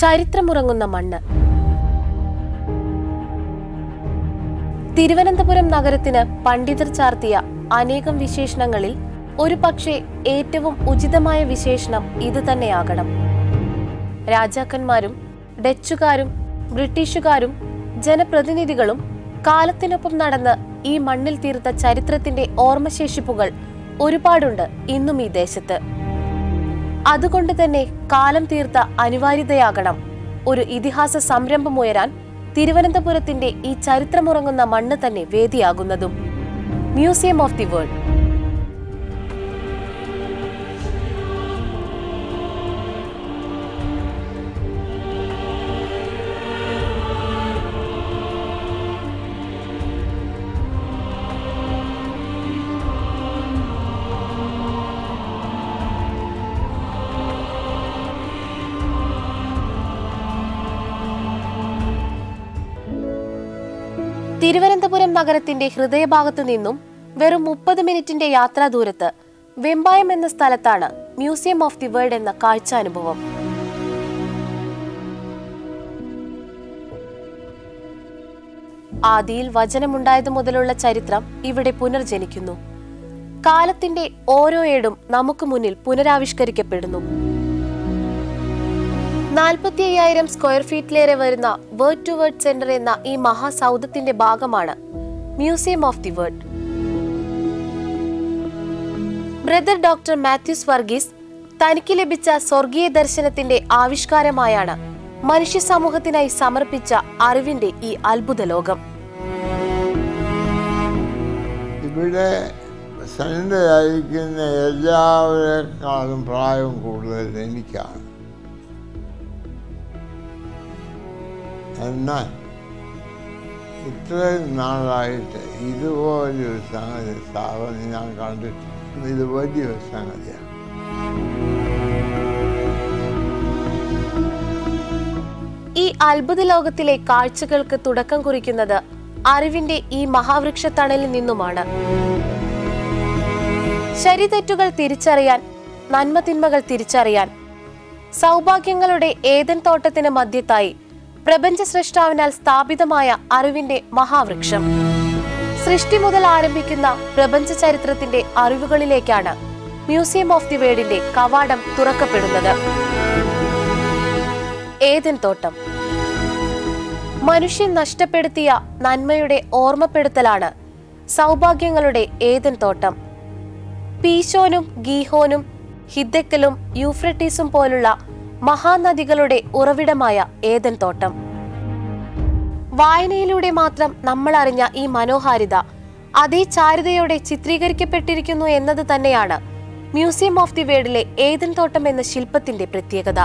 ചരിത്രമുറങ്ങുന്ന മണ്ണ് തിരുവനന്തപുരം നഗരത്തിന് പണ്ഡിതർ ചാർത്തിയ അനേകം വിശേഷണങ്ങളിൽ ഒരു പക്ഷേ ഏറ്റവും ഉചിതമായ വിശേഷണം ഇത് തന്നെയാകണം രാജാക്കന്മാരും ഡച്ചുകാരും ബ്രിട്ടീഷുകാരും ജനപ്രതിനിധികളും കാലത്തിനൊപ്പം നടന്ന് ഈ മണ്ണിൽ തീർത്ത ചരിത്രത്തിന്റെ ഓർമ്മശേഷിപ്പുകൾ ഒരുപാടുണ്ട് ഇന്നും ഈ ദേശത്ത് അതുകൊണ്ട് തന്നെ കാലം തീർത്ത അനിവാര്യതയാകണം ഒരു ഇതിഹാസ സംരംഭം ഉയരാൻ തിരുവനന്തപുരത്തിന്റെ ഈ ചരിത്രമുറങ്ങുന്ന മണ്ണ് തന്നെ വേദിയാകുന്നതും museum of the world Thiruvananthapuram നഗരത്തിന്റെ ഹൃദയഭാഗത്തു നിന്നും വെറും മുപ്പത് മിനിറ്റിന്റെ യാത്രാ ദൂരത്ത് വെമ്പായം എന്ന സ്ഥലത്താണ് മ്യൂസിയം ഓഫ് ദി വേൾഡ് എന്ന കാഴ്ചാനുഭവം ആദിയിൽ വചനമുണ്ടായതു മുതലുള്ള ചരിത്രം ഇവിടെ പുനർജനിക്കുന്നു കാലത്തിന്റെ ഓരോ ഏടും നമുക്ക് മുന്നിൽ പുനരാവിഷ്കരിക്കപ്പെടുന്നു നാൽപ്പത്തി അയ്യായിരം സ്ക്വയർ ഫീറ്റിലേറെ വരുന്ന വേർഡ് ടു വേർഡ് സെന്റർ എന്ന ഈ മഹാസൗധത്തിന്റെ ഭാഗമാണ് museum of the word brother doctor Mathews Varghese തനിക്ക് ലഭിച്ച സ്വർഗീയ ദർശനത്തിന്റെ ആവിഷ്കാരമായാണ് മനുഷ്യ സമൂഹത്തിനായി സമർപ്പിച്ച അറിവിന്റെ ഈ അത്ഭുത ലോകം ഇവിടെ സന്നിധയായിരിക്കുന്ന എല്ലാവരെക്കാളും പ്രായം കൂടുതൽ എനിക്കാണ് എന്നാൽ ഇത്രയും നാളായിട്ട് ഇതുപോലൊരു സംഗതി സ്ഥാപനം ഞാൻ കണ്ടിട്ടില്ല ഇത് വലിയൊരു സംഗതിയാണ് ഈ അത്ഭുത ലോകത്തിലെ കാഴ്ചകൾക്ക് തുടക്കം കുറിക്കുന്നത് അറിവിന്റെ ഈ മഹാവൃക്ഷ തണലിൽ നിന്നുമാണ് ശരിതെറ്റുകൾ തിരിച്ചറിയാൻ നന്മ തിന്മകൾ തിരിച്ചറിയാൻ സൗഭാഗ്യങ്ങളുടെ ഏതൻ തോട്ടത്തിന് മധ്യത്തായി പ്രപഞ്ച സൃഷ്ടാവിനാൽ സ്ഥാപിതമായ അറിവിന്റെ മഹാവൃക്ഷം സൃഷ്ടി മുതൽ ആരംഭിക്കുന്ന പ്രപഞ്ച ചരിത്രത്തിന്റെ അറിവുകളിലേക്കാണ് മ്യൂസിയം ഓഫ് ദി വേൾഡിന്റെ കവാടം തുറക്കപ്പെടുന്നത് ഏതൻ തോട്ടം മനുഷ്യൻ നഷ്ടപ്പെടുത്തിയ നന്മയുടെ ഓർമ്മപ്പെടുത്തലാണ് സൗഭാഗ്യങ്ങളുടെ ഏതൻ തോട്ടം പീശോനും ഗീഹോനും ഹിദ്ദക്കലും യൂഫ്രട്ടീസും പോലുള്ള മഹാനദികളുടെ ഉറവിടമായ ഏതൻ തോട്ടം വായനയിലൂടെ മാത്രം നമ്മൾ അറിഞ്ഞ ഈ മനോഹാരിത അതേ ചാരുതയോടെ ചിത്രീകരിക്കപ്പെട്ടിരിക്കുന്നു എന്നത് തന്നെയാണ് മ്യൂസിയം ഓഫ് ദി വേൾഡിലെ ഏതൻ തോട്ടം എന്ന ശില്പത്തിന്റെ പ്രത്യേകത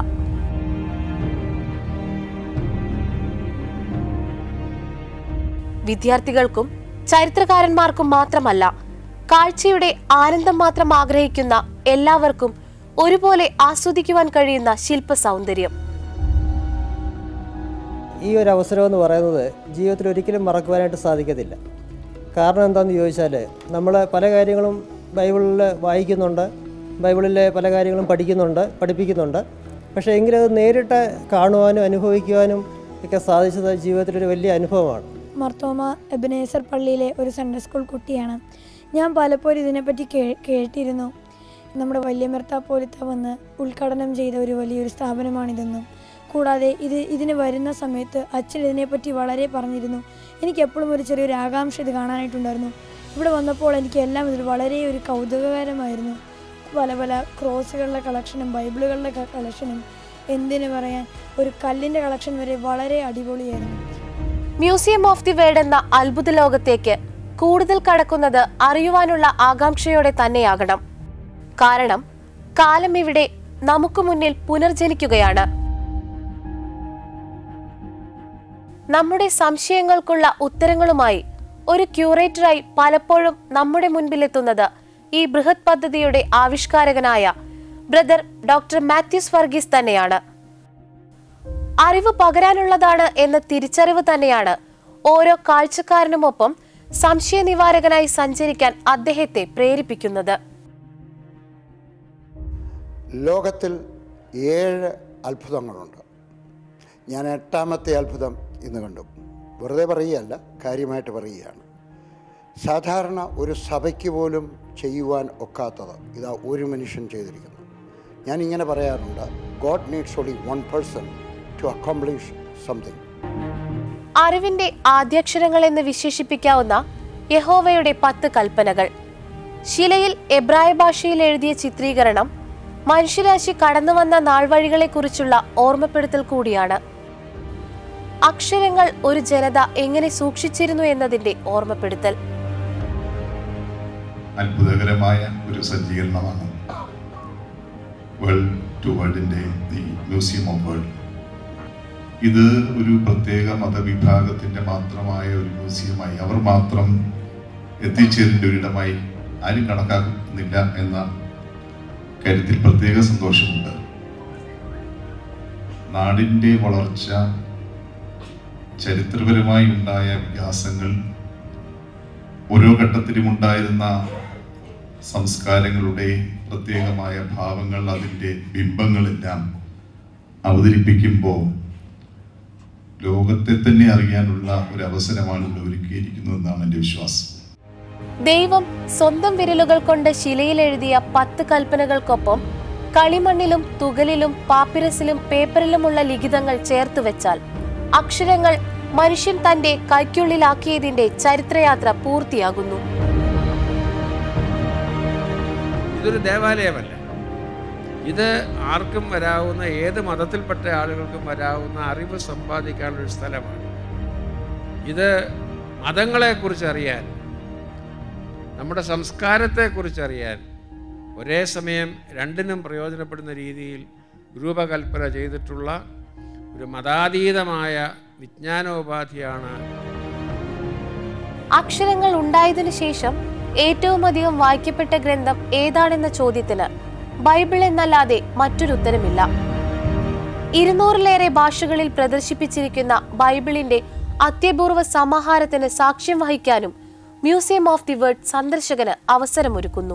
വിദ്യാർത്ഥികൾക്കും ചരിത്രകാരന്മാർക്കും മാത്രമല്ല കാഴ്ചയുടെ ആനന്ദം മാത്രം ആഗ്രഹിക്കുന്ന എല്ലാവർക്കും ഒരുപോലെ ആസ്വദിക്കുവാൻ കഴിയുന്ന ശില്പ സൗന്ദര്യം ഈ ഒരു അവസരം എന്ന് പറയുന്നത് ജീവിതത്തിൽ ഒരിക്കലും മറക്കുവാനായിട്ട് സാധിക്കത്തില്ല കാരണം എന്താണെന്ന് ചോദിച്ചാൽ നമ്മൾ പല കാര്യങ്ങളും ബൈബിളിൽ വായിക്കുന്നുണ്ട് ബൈബിളിലെ പല കാര്യങ്ങളും പഠിക്കുന്നുണ്ട് പഠിപ്പിക്കുന്നുണ്ട് പക്ഷേ എങ്കിലും അത് നേരിട്ട് കാണുവാനും അനുഭവിക്കുവാനും ഒക്കെ സാധിച്ചത് ജീവിതത്തിലൊരു വലിയ അനുഭവമാണ് മർത്തോമ എബനേസർ പള്ളിയിലെ ഒരു സൺഡേ സ്കൂൾ കുട്ടിയാണ് ഞാൻ പലപ്പോഴും ഇതിനെപ്പറ്റി കേ കേട്ടിരുന്നു നമ്മുടെ വല്യമിർത്ത പോലിത്ത വന്ന് ഉദ്ഘാടനം ചെയ്ത ഒരു വലിയൊരു സ്ഥാപനമാണിതെന്നും കൂടാതെ ഇത് ഇതിന് വരുന്ന സമയത്ത് അച്ഛൻ ഇതിനെപ്പറ്റി വളരെ പറഞ്ഞിരുന്നു എനിക്ക് എപ്പോഴും ഒരു ചെറിയൊരു ആകാംക്ഷ ഇത് കാണാനായിട്ടുണ്ടായിരുന്നു ഇവിടെ വന്നപ്പോൾ എനിക്ക് എല്ലാം ഇതിൽ വളരെ ഒരു കൗതുകകരമായിരുന്നു പല പല ക്രോസുകളുടെ കളക്ഷനും ബൈബിളുകളുടെ ക- കളക്ഷനും എന്തിനു പറയാൻ ഒരു കല്ലിൻ്റെ കളക്ഷൻ വരെ വളരെ അടിപൊളിയായിരുന്നു മ്യൂസിയം ഓഫ് ദി വേൾഡ് എന്ന അത്ഭുത ലോകത്തേക്ക് കൂടുതൽ കടക്കുന്നത് അറിയുവാനുള്ള ആകാംക്ഷയോടെ തന്നെയാകണം കാരണം കാലം ഇവിടെ നമുക്ക് മുന്നിൽ പുനർജനിക്കുകയാണ് നമ്മുടെ സംശയങ്ങൾക്കുള്ള ഉത്തരങ്ങളുമായി ഒരു ക്യൂറേറ്ററായി പലപ്പോഴും നമ്മുടെ മുൻപിലെത്തുന്നത് ഈ ബൃഹത് പദ്ധതിയുടെ ആവിഷ്കാരകനായ ബ്രദർ ഡോക്ടർ മാത്യൂസ് വർഗീസ് തന്നെയാണ് അറിവ് പകരാനുള്ളതാണ് എന്ന തിരിച്ചറിവ് തന്നെയാണ് ഓരോ കാഴ്ചക്കാരനുമൊപ്പം സംശയ നിവാരകനായി സഞ്ചരിക്കാൻ അദ്ദേഹത്തെ പ്രേരിപ്പിക്കുന്നത് ലോകത്തിൽ ഏഴ് അത്ഭുതങ്ങളുണ്ട് ഞാൻ എട്ടാമത്തെ അത്ഭുതം ഇന്ന് കണ്ടു വെറുതെ പറയുകയല്ല കാര്യമായിട്ട് പറയുകയാണ് സാധാരണ ഒരു സഭയ്ക്ക് പോലും ചെയ്യുവാൻ ഒക്കാത്തത് ഇതാ ഒരു മനുഷ്യൻ ചെയ്തിരിക്കുന്നു ഞാൻ ഇങ്ങനെ പറയാറുണ്ട് God needs only one person to accomplish something അറിവിന്റെ ആദ്യാക്ഷരങ്ങൾ എന്ന് വിശേഷിപ്പിക്കാവുന്ന യഹോവയുടെ പത്ത് കൽപ്പനകൾ ശിലയിൽ എബ്രായ ഭാഷയിൽ എഴുതിയ ചിത്രീകരണം മനുഷ്യരാശി കടന്നുവന്ന നാൾവഴികളെക്കുറിച്ചുള്ള ഓർമ്മപ്പെടുത്തൽ കൂടിയാണ് അക്ഷരങ്ങൾ ഒരു ജനത എങ്ങനെ സൂക്ഷിച്ചിരുന്നു എന്നതിന്റെ ഓർമ്മപ്പെടുത്തൽ അത്ഭുതകരമായ ഒരു സജ്ജീകരണമാണ് വേൾഡ് ടു വേൾഡിൻ്റെ ദി മ്യൂസിയം ഓഫ് വേൾഡ് ഇത് ഒരു പ്രത്യേക മതവിഭാഗത്തിൻ്റെ മാത്രമായ ഒരു മ്യൂസിയമായി അവർ മാത്രം എത്തിച്ചേരേണ്ട ഒരിടമായി ആരും കണക്കാക്കുന്നില്ല എന്ന കാര്യത്തിൽ പ്രത്യേക സന്തോഷമുണ്ട് നാടിൻ്റെ വളർച്ച ചരിത്രപരമായി ഉണ്ടായ വികാസങ്ങൾ ഓരോ ഘട്ടത്തിലും ഉണ്ടായിരുന്ന സംസ്കാരങ്ങളുടെ പ്രത്യേകമായ ഭാവങ്ങൾ അതിൻ്റെ ബിംബങ്ങളെല്ലാം അവതരിപ്പിക്കുമ്പോൾ ലോകത്തെ തന്നെ അറിയാനുള്ള ഒരു അവസരമാണ് ഇവിടെ ഒരുക്കിയിരിക്കുന്നതെന്നാണ് എൻ്റെ വിശ്വാസം ദൈവം സ്വന്തം വിരലുകൾ കൊണ്ട് ശിലയിൽ എഴുതിയ പത്ത് കൽപ്പനകൾക്കൊപ്പം കളിമണ്ണിലും തുകലിലും പാപ്പിരസിലും പേപ്പറിലുമുള്ള ലിഖിതങ്ങൾ ചേർത്ത് വെച്ചാൽ അക്ഷരങ്ങൾ മനുഷ്യൻ തന്റെ കൈക്കുള്ളിലാക്കിയതിന്റെ ചരിത്രയാത്ര പൂർത്തിയാകുന്നു ഇതൊരു ദേവാലയമല്ല ഇത് ആർക്കും വരാവുന്ന ഏത് മതത്തിൽപ്പെട്ട ആളുകൾക്കും വരാവുന്ന അറിവ് സമ്പാദിക്കാനുള്ള ഒരു സ്ഥലമാണ് ഇത് മതങ്ങളെക്കുറിച്ച് അറിയാൻ നമ്മുടെ സംസ്കാരത്തെക്കുറിച്ച് അറിയാൻ ഒരേ സമയം രണ്ടിനും പ്രയോജനപ്പെടുന്ന രീതിയിൽ രൂപകൽപ്പന ചെയ്തിട്ടുള്ള ഒരു മതാതീതമായ വിജ്ഞാനോപാധിയാണ് അക്ഷരങ്ങൾ ഉണ്ടായതിനു ശേഷം ഏറ്റവും അധികം വായിക്കപ്പെട്ട ഗ്രന്ഥം ഏതാണെന്ന ചോദ്യത്തിന് ബൈബിൾ എന്നല്ലാതെ മറ്റൊരു ഉത്തരമില്ല ഇരുന്നൂറിലേറെ ഭാഷകളിൽ പ്രദർശിപ്പിച്ചിരിക്കുന്ന ബൈബിളിന്റെ അത്യപൂർവ സമാഹാരത്തിന് സാക്ഷ്യം വഹിക്കാനും മ്യൂസിയം ഓഫ് ദി വേൾഡ് സന്ദർശകന് അവസരമൊരുക്കുന്നു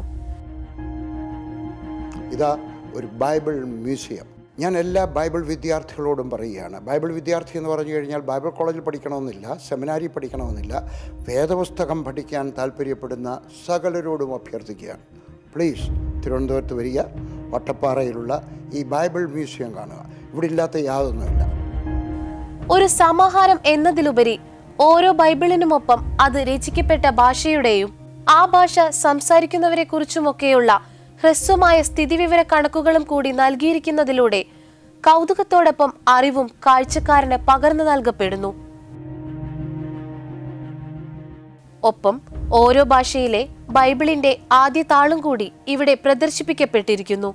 ഇതാ ഒരു ബൈബിൾ മ്യൂസിയം ഞാൻ എല്ലാ ബൈബിൾ വിദ്യാർത്ഥികളോടും പറയുകയാണ് ബൈബിൾ വിദ്യാർത്ഥി എന്ന് പറഞ്ഞു കഴിഞ്ഞാൽ ബൈബിൾ കോളേജിൽ പഠിക്കണമെന്നില്ല സെമിനാരി പഠിക്കണമെന്നില്ല വേദപുസ്തകം പഠിക്കാൻ താല്പര്യപ്പെടുന്ന സകലരോടും അഭ്യർത്ഥിക്കുകയാണ് പ്ലീസ് തിരുവനന്തപുരത്ത് വരിക വട്ടപ്പാറയിലുള്ള ഈ ബൈബിൾ മ്യൂസിയം കാണുക ഇവിടെ ഇല്ലാത്ത യാതൊന്നുമില്ല ഒരു സമാഹാരം എന്നതിലുപരി ഓരോ ബൈബിളിനുമൊപ്പം അത് രചിക്കപ്പെട്ട ഭാഷയുടെയും ആ ഭാഷ സംസാരിക്കുന്നവരെ കുറിച്ചുമൊക്കെയുള്ള ഹ്രസ്വമായ സ്ഥിതിവിവര കണക്കുകളും കൂടി നൽകിയിരിക്കുന്നതിലൂടെ കൗതുകത്തോടൊപ്പം അറിവും കാഴ്ചക്കാരന് പകർന്നു നൽകപ്പെടുന്നു ഒപ്പം ഓരോ ഭാഷയിലെ ബൈബിളിന്റെ ആദ്യ താളും കൂടി ഇവിടെ പ്രദർശിപ്പിക്കപ്പെട്ടിരിക്കുന്നു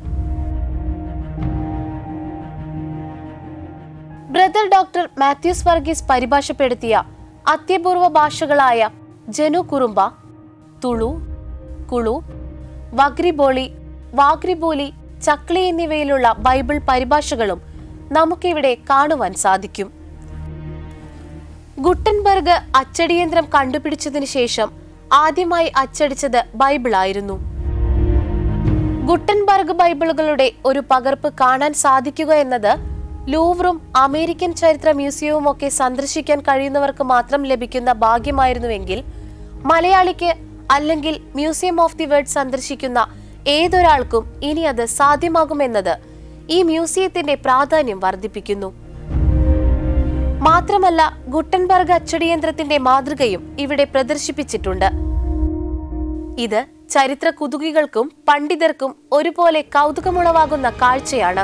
ബ്രദർ ഡോക്ടർ മാത്യൂസ് വർഗീസ് പരിഭാഷപ്പെടുത്തിയ അത്യപൂർവ ഭാഷകളായ ജനു കുറുമ്പ തുളു കുളു വഗ്രിബോളി വാഗ്രിബോലി ചക്ലി എന്നിവയിലുള്ള ബൈബിൾ പരിഭാഷകളും നമുക്കിവിടെ കാണുവാൻ സാധിക്കും ഗുട്ടൻബർഗ് അച്ചടിയന്ത്രം കണ്ടുപിടിച്ചതിന് ശേഷം ആദ്യമായി അച്ചടിച്ചത് ബൈബിളായിരുന്നു ഗുട്ടൻബർഗ് ബൈബിളുകളുടെ ഒരു പകർപ്പ് കാണാൻ സാധിക്കുക എന്നത് ലൂവറും അമേരിക്കൻ ചരിത്ര മ്യൂസിയവും ഒക്കെ സന്ദർശിക്കാൻ കഴിയുന്നവർക്ക് മാത്രം ലഭിക്കുന്ന ഭാഗ്യമായിരുന്നുവെങ്കിൽ മലയാളിക്ക് അല്ലെങ്കിൽ മ്യൂസിയം ഓഫ് ദി വേൾഡ് സന്ദർശിക്കുന്ന ഏതൊരാൾക്കും ഇനി അത് സാധ്യമാകുമെന്നത് ഈ മ്യൂസിയത്തിന്റെ പ്രാധാന്യം വർദ്ധിപ്പിക്കുന്നു മാത്രമല്ല ഗുട്ടൻബർഗ് അച്ചടിയന്ത്രത്തിന്റെ മാതൃകയും ഇവിടെ പ്രദർശിപ്പിച്ചിട്ടുണ്ട് ഇത് ചരിത്ര കുതുകികൾക്കും പണ്ഡിതർക്കും ഒരുപോലെ കൗതുകമുളവാകുന്ന കാഴ്ചയാണ്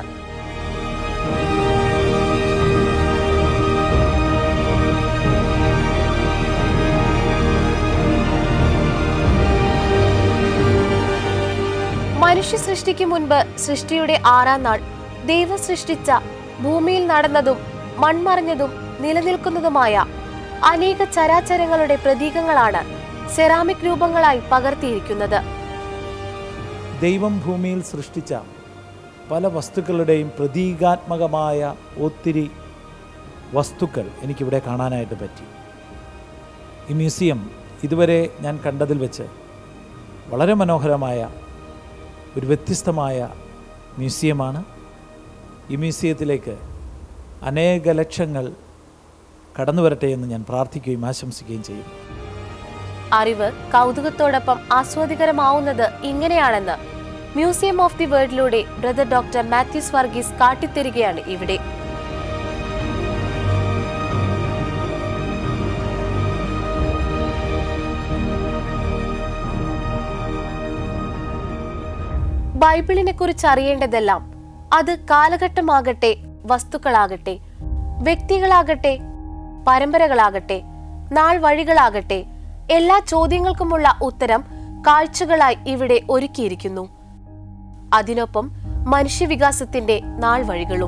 മനുഷ്യ സൃഷ്ടിക്ക് മുൻപ് സൃഷ്ടിയുടെ ആറാം നാൾ ദൈവം സൃഷ്ടിച്ച ഭൂമിയിൽ നടന്നതും മൺമറിഞ്ഞതും നിലനിൽക്കുന്നതുമായ അനേക ചരാചരങ്ങളുടെ പ്രതീകങ്ങളാണ് സെറാമിക് രൂപങ്ങളായി പകർത്തിയിരിക്കുന്നത് ദൈവം ഭൂമിയിൽ സൃഷ്ടിച്ച പല വസ്തുക്കളുടെയും പ്രതീകാത്മകമായ ഒത്തിരി വസ്തുക്കൾ എനിക്കിവിടെ കാണാനായിട്ട് പറ്റി ഈ മ്യൂസിയം ഇതുവരെ ഞാൻ കണ്ടതിൽ വെച്ച് വളരെ മനോഹരമായ ഒരു വ്യത്യസ്തമായ മ്യൂസിയമാണ് ഈ മ്യൂസിയത്തിലേക്ക് അനേക ലക്ഷങ്ങൾ കടന്നു വരട്ടെ എന്ന് ഞാൻ പ്രാർത്ഥിക്കുകയും ആശംസിക്കുകയും ചെയ്യും അറിവ് കൗതുകത്തോടൊപ്പം ആസ്വാദികരമാവുന്നത് ഇങ്ങനെയാണെന്ന് മ്യൂസിയം ഓഫ് ദി വേൾഡിലൂടെ ബ്രദർ ഡോക്ടർ മാത്യൂസ് വർഗീസ് കാട്ടിത്തരികയാണ് ഇവിടെ ബൈബിളിനെ കുറിച്ച് അറിയേണ്ടതെല്ലാം അത് കാലഘട്ടമാകട്ടെ വസ്തുക്കളാകട്ടെ വ്യക്തികളാകട്ടെ പരമ്പരകളാകട്ടെ നാൾ വഴികളാകട്ടെ എല്ലാ ചോദ്യങ്ങൾക്കുമുള്ള ഉത്തരം കാഴ്ചകളായി ഇവിടെ ഒരുക്കിയിരിക്കുന്നു അതിനൊപ്പം മനുഷ്യവികാസത്തിന്റെ നാൾ വഴികളും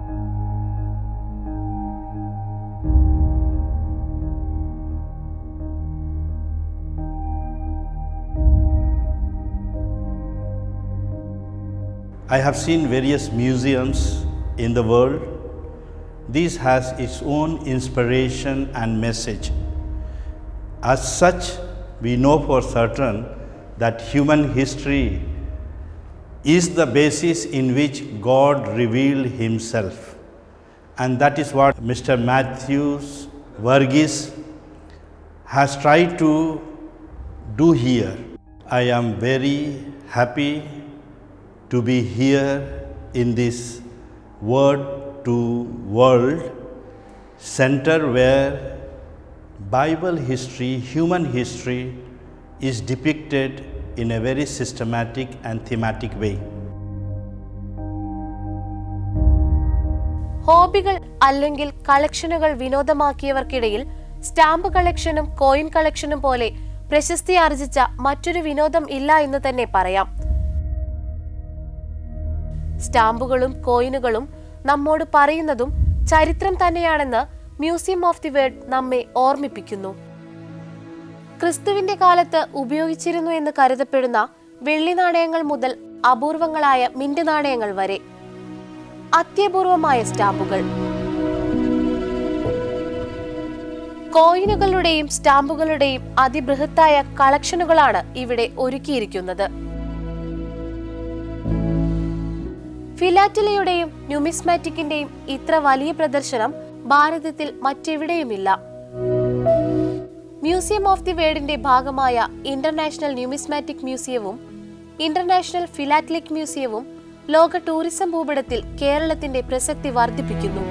I have seen various museums in the world. This has its own inspiration and message. As such, we know for certain that human history is the basis in which God revealed Himself. And that is what Mr. Matthews Verghese has tried to do here. I am very happy to be here in this word to world center where Bible history, human history is depicted in a very systematic and thematic way. ഹോബികൾ അല്ലെങ്കിൽ കളക്ഷനുകൾ വിനോദമാക്കിയവർക്കിടയിൽ stamp കളക്ഷനും coin കളക്ഷനും പോലെ പ്രശസ്തി ആർജിച്ച മറ്റൊരു വിനോദം ഇല്ല എന്ന് തന്നെ പറയാം സ്റ്റാമ്പുകളും കോയിനുകളും നമ്മോട് പറയുന്നതും ചരിത്രം തന്നെയാണെന്ന് മ്യൂസിയം ഓഫ് ദി വേൾഡ് നമ്മെ ഓർമ്മിപ്പിക്കുന്നു ക്രിസ്തുവിന്റെ കാലത്ത് ഉപയോഗിച്ചിരുന്നു എന്ന് കരുതപ്പെടുന്ന വെള്ളി നാണയങ്ങൾ മുതൽ അപൂർവങ്ങളായ മിന്റ് നാണയങ്ങൾ വരെ അത്യപൂർവമായ സ്റ്റാമ്പുകൾ കോയിനുകളുടെയും സ്റ്റാമ്പുകളുടെയും അതിബൃഹത്തായ കളക്ഷനുകളാണ് ഇവിടെ ഒരുക്കിയിരിക്കുന്നത് ഫിലാറ്റലിയുടെയും ന്യൂമിസ്മാറ്റിക്കിന്റെയും ഇത്ര വലിയ പ്രദർശനം ഭാരതത്തിൽ മറ്റെവിടെയുമില്ല മ്യൂസിയം ഓഫ് ദി വേൾഡിന്റെ ഭാഗമായ ഇന്റർനാഷണൽ ന്യൂമിസ്മാറ്റിക് മ്യൂസിയവും ഇന്റർനാഷണൽ ഫിലാറ്റലിക് മ്യൂസിയവും ലോക ടൂറിസം ഭൂപടത്തിൽ കേരളത്തിന്റെ പ്രസക്തി വർദ്ധിപ്പിക്കുന്നു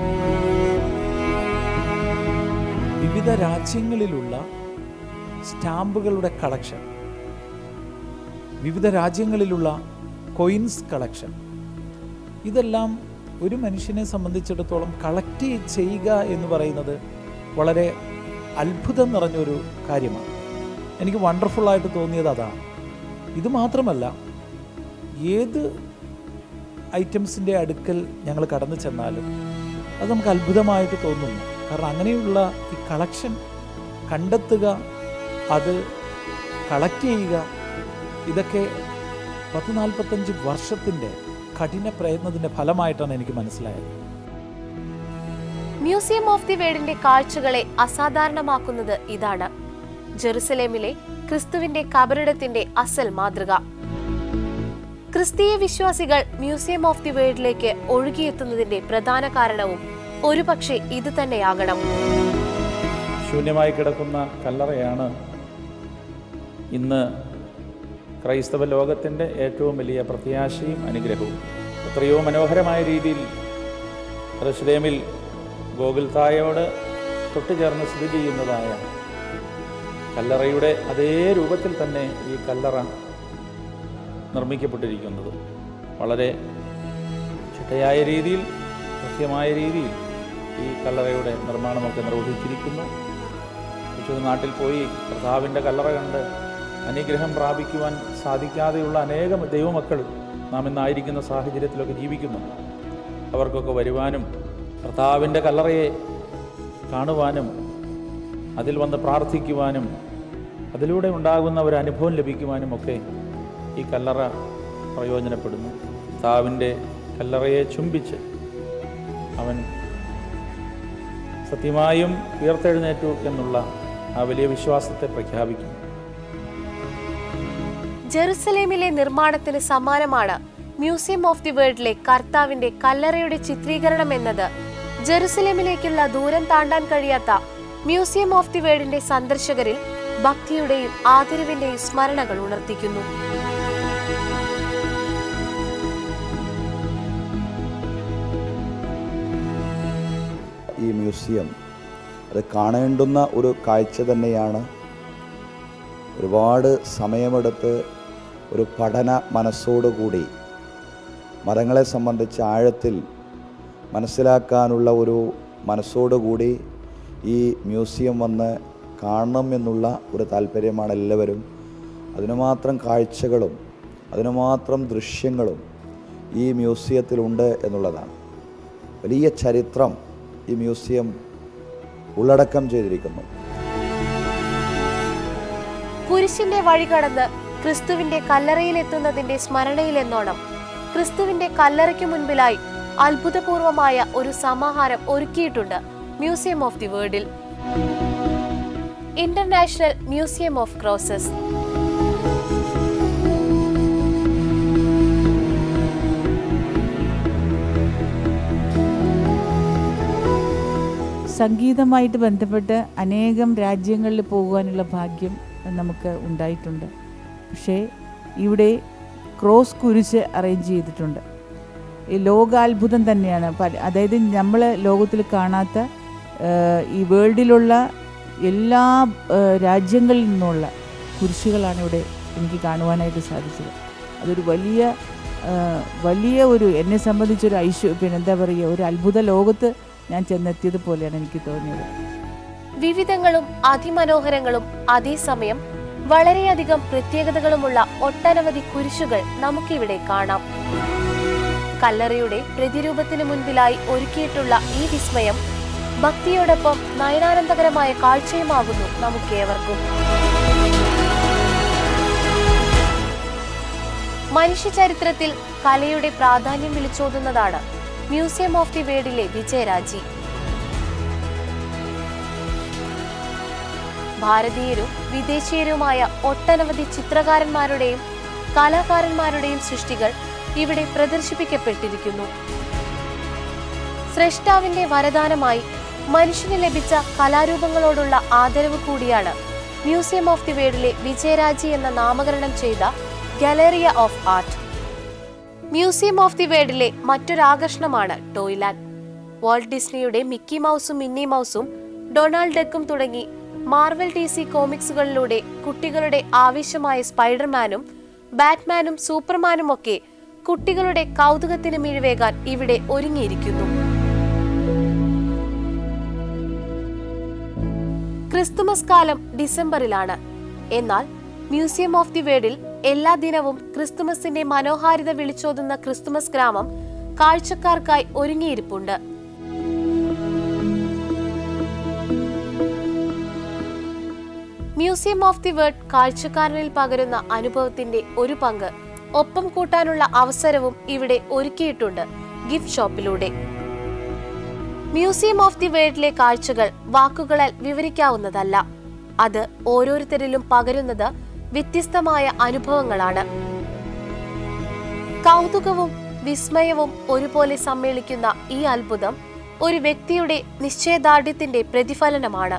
വിവിധ രാജ്യങ്ങളിലുള്ള സ്റ്റാമ്പുകളുടെ കളക്ഷൻ വിവിധ രാജ്യങ്ങളിലുള്ള കൊയിൻസ് കളക്ഷൻ ഇതെല്ലാം ഒരു മനുഷ്യനെ സംബന്ധിച്ചിടത്തോളം കളക്ട് ചെയ്യുക എന്ന് പറയുന്നത് വളരെ അത്ഭുതം നിറഞ്ഞൊരു കാര്യമാണ് എനിക്ക് വണ്ടർഫുള്ളായിട്ട് തോന്നിയത് അതാണ് ഇത് മാത്രമല്ല ഏത് ഐറ്റംസിൻ്റെ അടുക്കൽ ഞങ്ങൾ കടന്നു ചെന്നാലും അത് നമുക്ക് അത്ഭുതമായിട്ട് തോന്നുന്നു കാരണം അങ്ങനെയുള്ള ഈ കളക്ഷൻ കണ്ടെത്തുക അത് കളക്ട് ചെയ്യുക ഇതൊക്കെ പത്ത് നാൽപ്പത്തഞ്ച് വർഷത്തിൻ്റെ കഠിന പ്രയത്നത്തിൻ്റെ ഫലമായിട്ടാണ് എനിക്ക് മനസ്സിലായത് മ്യൂസിയം ഓഫ് ദി വേൾഡിന്റെ കാഴ്ചകളെ അസാധാരണമാക്കുന്നത് ഇതാണ് ജെറുസലേമിലെ ക്രിസ്തുവിന്റെ കബറിടത്തിന്റെ അസൽ മാതൃക ക്രിസ്തീയ വിശ്വാസികൾ മ്യൂസിയം ഓഫ് ദി വേൾഡിലേക്ക് ഒഴുകിയെത്തുന്നതിന്റെ പ്രധാന കാരണവും ഒരുപക്ഷെ ഇത് തന്നെയാകണം ശൂന്യമായി കിടക്കുന്ന കല്ലറയാണ് ഇന്ന് ക്രൈസ്തവ ലോകത്തിൻ്റെ ഏറ്റവും വലിയ പ്രത്യാശയും അനുഗ്രഹവും എത്രയോ മനോഹരമായ രീതിയിൽ റസ്ലേമിൽ ഗോകുൽത്തായോട് തൊട്ടുചേർന്ന് സ്ഥിതി ചെയ്യുന്നതായ കല്ലറയുടെ അതേ രൂപത്തിൽ തന്നെ ഈ കല്ലറ നിർമ്മിക്കപ്പെട്ടിരിക്കുന്നത് വളരെ ചിട്ടയായ രീതിയിൽ കൃത്യമായ രീതിയിൽ ഈ കല്ലറയുടെ നിർമ്മാണമൊക്കെ നിർവഹിച്ചിരിക്കുന്നു വിശുദ്ധ നാട്ടിൽ പോയി കർത്താവിൻ്റെ കല്ലറ കണ്ട് അനുഗ്രഹം പ്രാപിക്കുവാൻ സാധിക്കാതെയുള്ള അനേകം ദൈവമക്കൾ നാം ഇന്നായിരിക്കുന്ന സാഹചര്യത്തിലൊക്കെ ജീവിക്കുന്നു അവർക്കൊക്കെ വരുവാനും കർത്താവിൻ്റെ കല്ലറയെ കാണുവാനും അതിൽ വന്ന് പ്രാർത്ഥിക്കുവാനും അതിലൂടെ ഉണ്ടാകുന്ന ഒരു അനുഭവം ലഭിക്കുവാനും ഒക്കെ ഈ കല്ലറ പ്രയോജനപ്പെടുന്നു കർത്താവിൻ്റെ കല്ലറയെ ചുംബിച്ച് അവൻ സത്യമായും ഉയർത്തെഴുന്നേറ്റു എന്നുള്ള ആ വലിയ വിശ്വാസത്തെ പ്രഖ്യാപിക്കുന്നു ജെറുസലേമിലെ നിർമ്മാണത്തിന് സമാനമാണ് മ്യൂസിയം ഓഫ് ദി വേൾഡിലെ കർത്താവിന്റെ കല്ലറയുടെ ചിത്രീകരണം എന്നത് ജെറുസലേമിലേക്കുള്ള ദൂരം താണ്ടാൻ കഴിയാത്ത മ്യൂസിയം ഓഫ് ദി വേർഡിന്റെ സന്ദർശകരിൽ ഭക്തിയുടെയും ആദരവിന്റെയും സ്മരണകൾ ഉണർത്തിക്കുന്നു ഈ മ്യൂസിയം അത് കാണേണ്ടുന്ന ഒരു കാഴ്ച തന്നെയാണ് ഒരുപാട് സമയമെടുത്ത് ഒരു പഠന മനസ്സോടുകൂടി മതങ്ങളെ സംബന്ധിച്ച് ആഴത്തിൽ മനസ്സിലാക്കാനുള്ള ഒരു മനസ്സോടുകൂടി ഈ മ്യൂസിയം വന്ന് കാണണം എന്നുള്ള ഒരു താല്പര്യമാണ് എല്ലാവരും അതിനുമാത്രം കാഴ്ചകളും അതിനുമാത്രം ദൃശ്യങ്ങളും ഈ മ്യൂസിയത്തിലുണ്ട് എന്നുള്ളതാണ് വലിയ ചരിത്രം ഈ മ്യൂസിയം ഉള്ളടക്കം ചെയ്തിരിക്കുന്നു കുരിശിന്റെ വഴി കടന്ന് ക്രിസ്തുവിന്റെ കല്ലറയിലെത്തുന്നതിന്റെ സ്മരണയിലെന്നോണം ക്രിസ്തുവിന്റെ കല്ലറയ്ക്ക് മുൻപിലായി അത്ഭുതപൂർവമായ ഒരു സമാഹാരം ഒരുക്കിയിട്ടുണ്ട് മ്യൂസിയം ഓഫ് ദി വേൾഡിൽ ഇന്റർനാഷണൽ മ്യൂസിയം ഓഫ് ക്രോസസ് സംഗീതമായിട്ട് ബന്ധപ്പെട്ട് അനേകം രാജ്യങ്ങളിൽ പോകുവാനുള്ള ഭാഗ്യം നമുക്ക് ഉണ്ടായിട്ടുണ്ട് പക്ഷേ ഇവിടെ ക്രോസ് കുരിശ് അറേഞ്ച് ചെയ്തിട്ടുണ്ട് ഈ ലോകാത്ഭുതം തന്നെയാണ് പല അതായത് നമ്മൾ ലോകത്തിൽ കാണാത്ത ഏഹ്, ഈ വേൾഡിലുള്ള എല്ലാ ഏഹ്, രാജ്യങ്ങളിൽ നിന്നുള്ള കുരിശുകളാണ് ഇവിടെ എനിക്ക് കാണുവാനായിട്ട് സാധിച്ചത് അതൊരു വലിയ ഏഹ്, വലിയ ഒരു എന്നെ സംബന്ധിച്ചൊരു ഐശ്വ പിന്നെ എന്താ പറയുക ഒരു അത്ഭുത ലോകത്ത് ഞാൻ ചെന്നെത്തിയത് പോലെയാണ് എനിക്ക് തോന്നിയത് വിവിധങ്ങളും അതിമനോഹരങ്ങളും അതേസമയം വളരെയധികം പ്രത്യേകതകളുമുള്ള ഒട്ടനവധി കുരിശുകൾ നമുക്കിവിടെ കാണാം കല്ലറയുടെ പ്രതിരൂപത്തിന് മുൻപിലായി ഒരുക്കിയിട്ടുള്ള ഈ വിസ്മയം ഭക്തിയോടൊപ്പം നയനാനന്ദകരമായ കാഴ്ചയുമാകുന്നു നമുക്കേവർക്കും മനുഷ്യ ചരിത്രത്തിൽ കലയുടെ പ്രാധാന്യം വിളിച്ചോതുന്നതാണ് മ്യൂസിയം ഓഫ് ദി വേർഡിലെ വിജയരാജി ഭാരതീയരും വിദേശീയരുമായ ഒട്ടനവധി ചിത്രകാരന്മാരുടെയും കലാകാരന്മാരുടെയും സൃഷ്ടികൾ ഇവിടെ പ്രദർശിപ്പിക്കപ്പെട്ടിരിക്കുന്നു സ്രഷ്ടാവിന്റെ വരദാനമായി മനുഷ്യന് ലഭിച്ച കലാരൂപങ്ങളോടുള്ള ആദരവ് കൂടിയാണ് മ്യൂസിയം ഓഫ് ദി വേർഡിലെ വിജയരാജി എന്ന നാമകരണം ചെയ്ത galleria of art museum of the വേർഡിലെ മറ്റൊരാകർഷണമാണ് ടോയ്ലാൻഡ് വാൾട്ട് ഡിസ്നിയുടെ മിക്കി മൗസും മിന്നി മൗസും ഡൊണാൾഡ് ഡക്കും തുടങ്ങി മാർവൽ ടി സി കോമിക്സുകളിലൂടെ കുട്ടികളുടെ ആവശ്യമായ സ്പൈഡർമാനും ബാറ്റ്മാനും സൂപ്പർമാനും ഒക്കെ കുട്ടികളുടെ കൗതുകത്തിന് മിഴിവേകാൻ ഇവിടെ ഒരുങ്ങിയിരിക്കുന്നു ക്രിസ്തുമസ് കാലം ഡിസംബറിലാണ് എന്നാൽ മ്യൂസിയം ഓഫ് ദി വേർഡിൽ എല്ലാ ദിനവും ക്രിസ്തുമസിന്റെ മനോഹാരിത വിളിച്ചോതുന്ന ക്രിസ്തുമസ് ഗ്രാമം കാഴ്ചക്കാർക്കായി ഒരുങ്ങിയിരിപ്പുണ്ട് മ്യൂസിയം ഓഫ് ദി വേൾഡ് കാഴ്ചക്കാരനിൽ പകരുന്ന അനുഭവത്തിന്റെ ഒരു പങ്ക് ഒപ്പം കൂട്ടാനുള്ള അവസരവും ഇവിടെ ഒരുക്കിയിട്ടുണ്ട് ഗിഫ്റ്റ് ഷോപ്പിലൂടെ മ്യൂസിയം ഓഫ് ദി വേൾഡിലെ കാഴ്ചകൾ വാക്കുകളാൽ വിവരിക്കാവുന്നതല്ല അത് ഓരോരുത്തരിലും പകരുന്നത് വ്യത്യസ്തമായ അനുഭവങ്ങളാണ് കൗതുകവും വിസ്മയവും ഒരുപോലെ സമ്മേളിക്കുന്ന ഈ അത്ഭുതം ഒരു വ്യക്തിയുടെ നിശ്ചയദാർഢ്യത്തിന്റെ പ്രതിഫലനമാണ്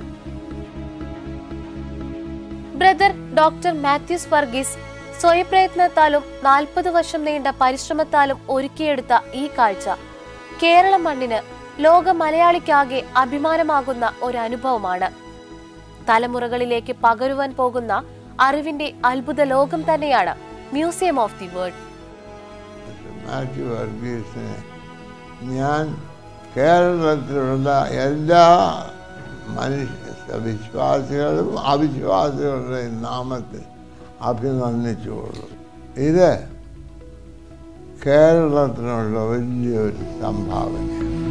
ബ്രദർ ഡോക്ടർ മാത്യൂസ് വർഗീസ് സ്വയപ്രയത്നത്താലും നാൽപ്പത് വർഷം നീണ്ട പരിശ്രമത്താലും ഒരുക്കിയെടുത്ത ഈ കാഴ്ച കേരള മണ്ണിന് ലോക മലയാളിക്കാകെ അഭിമാനമാകുന്ന ഒരു അനുഭവമാണ് തലമുറകളിലേക്ക് പകരുവാൻ പോകുന്ന അറിവിന്റെ അത്ഭുത ലോകം തന്നെയാണ് museum of the world Mathew വർഗീസിനെ ഞാൻ കേരളത്തിലുള്ള എല്ലാ മനുഷ്യ വിശ്വാസികളും അവിശ്വാസികളുടെയും നാമത്തിൽ അഭിനന്ദിച്ചുകൊള്ളു ഇത് കേരളത്തിനുള്ള വലിയൊരു സംഭാവനയാണ്